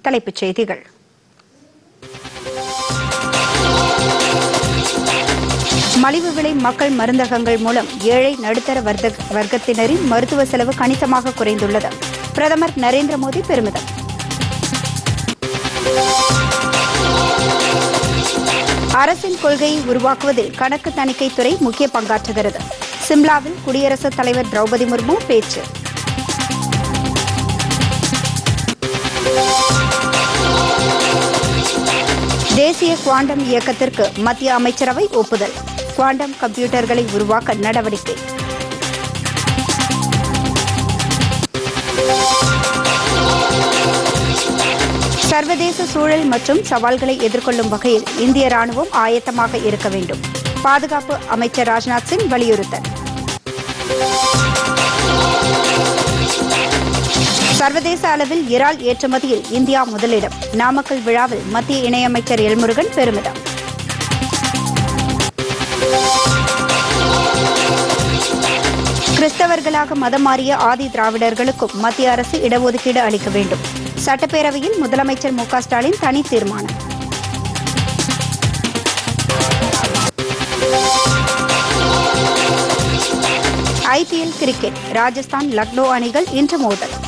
தலைப்புச் செய்திகள் மலிவு விலை மக்கள் மருந்தகங்கள் மூலம் ஏழை நடுத்தர வர்த்த- வர்க்கத்தினரின் மருத்துவ செலவு கணிசமாக குறைந்துள்ளது பிரதமர் நரேந்திர மோடி பெருமிதம் அரசின் கொள்கையை உருவாக்குவதில் கணக்கு தணிக்கைத் துறை முக்கிய பங்காற்றுகிறது சிம்லாவில் குடியரசுத் தலைவர் திரௌபதி முர்மு பேச்சு தேசிய குவாண்டம் இயக்கத்திற்கு மத்திய அமைச்சரவை ஒப்புதல் குவாண்டம் கம்ப்யூட்டர்களை உருவாக்க நடவடிக்கை சர்வதேச சூழல் மற்றும் சவால்களை எதிர்கொள்ளும் வகையில் இந்திய ராணுவம் ஆயத்தமாக இருக்க வேண்டும் பாதுகாப்பு அமைச்சர் ராஜ்நாத் சிங் வலியுறுத்தல் சர்வதேச அளவில் இறால் ஏற்றுமதியில் இந்தியா முதலிடம் நாமக்கல் விழாவில் மத்திய இணையமைச்சர் எல்முருகன் பெருமிதம் கிறிஸ்தவர்களாக மதம் மாறிய ஆதி திராவிடர்களுக்கும் மத்திய அரசு இடஒதுக்கீடு அளிக்க வேண்டும் சட்டப்பேரவையில் முதலமைச்சர் மு க ஸ்டாலின் தனி தீர்மானம் ஐபிஎல் கிரிக்கெட் ராஜஸ்தான் லக்னோ அணிகள் இன்று மோதல்